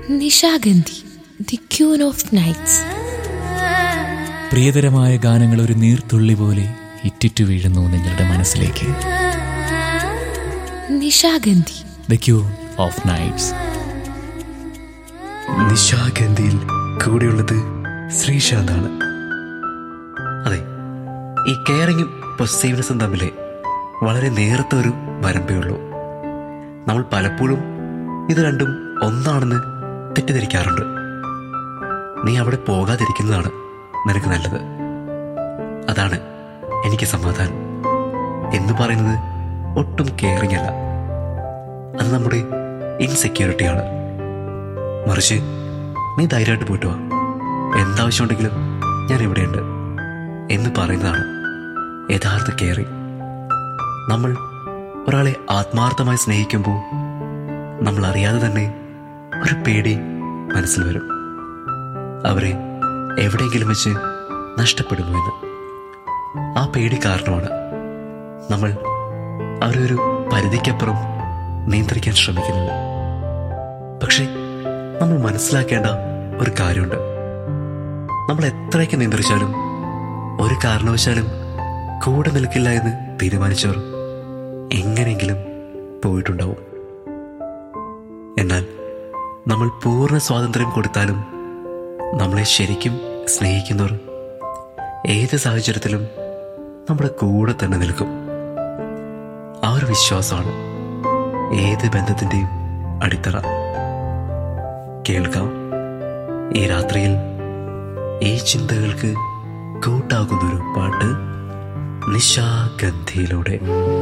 Nishagandhi the queen of nights പ്രിയതരമായ ഗാനങ്ങൾ ഒരു നീർത്തുള്ളി പോലെ ഇറ്റിറ്റു വീഴുന്നു നിങ്ങളുടെ മനസ്സിലേക്ക് Nishagandhi the queen of nights നിശാഗന്ധിയിൽ കൂടെയുള്ളത് ശ്രീശാന്താണ് അതെ ഈ കെയറിങ്ങും പൊസീവ്നെസ്സും തമ്മിൽ വളരെ നേരത്തെ ഒരു വരമ്പേ ഉള്ളൂ നമ്മൾ പലപ്പോഴും ഇത് രണ്ടും ഒന്നാണെന്ന് തെറ്റിദ്ധരിക്കാറുണ്ട് നീ അവിടെ പോകാതിരിക്കുന്നതാണ് നിനക്ക് നല്ലത് അതാണ് എനിക്ക് സമാധാനം എന്ന് പറയുന്നത് ഒട്ടും കെയറിങ് അല്ല അത് നമ്മുടെ ഇൻസെക്യൂരിറ്റിയാണ് മറിച്ച് നീ ധൈര്യമായിട്ട് പോയിട്ട് വാ എന്താവശ്യമുണ്ടെങ്കിലും ഞാൻ ഇവിടെയുണ്ട് എന്ന് പറയുന്നതാണ് യഥാർത്ഥ കെയറിങ് നമ്മൾ ഒരാളെ ആത്മാർത്ഥമായി സ്നേഹിക്കുമ്പോൾ നമ്മൾ അറിയാതെ തന്നെ ഒരു പേടി മനസ്സിൽ വരും അവരെ എവിടെയെങ്കിലും വെച്ച് നഷ്ടപ്പെടുന്നു എന്ന് ആ പേടി കാരണമാണ് നമ്മൾ അവരെ ഒരു പരിധിക്കപ്പുറം നിയന്ത്രിക്കാൻ ശ്രമിക്കുന്നത് പക്ഷേ നമ്മൾ മനസ്സിലാക്കേണ്ട ഒരു കാര്യമുണ്ട് നമ്മൾ എത്രയൊക്കെ നിയന്ത്രിച്ചാലും ഒരു കാരണവശാലും കൂടെ നിൽക്കില്ല എന്ന് തീരുമാനിച്ചവർ എങ്ങനെയെങ്കിലും പോയിട്ടുണ്ടാവും എന്നാൽ നമ്മൾ പൂർണ്ണ സ്വാതന്ത്ര്യം കൊടുത്താലും നമ്മളെ ശരിക്കും സ്നേഹിക്കുന്നവർ ഏത് സാഹചര്യത്തിലും നമ്മുടെ കൂടെ തന്നെ നിൽക്കും ആ ഒരു വിശ്വാസമാണ് ഏത് ബന്ധത്തിൻ്റെയും അടിത്തറ കേൾക്കാം ഈ രാത്രിയിൽ ഈ ചിന്തകൾക്ക് കൂട്ടാകുന്നൊരു പാട്ട് നിശാഗന്ധിയിലൂടെ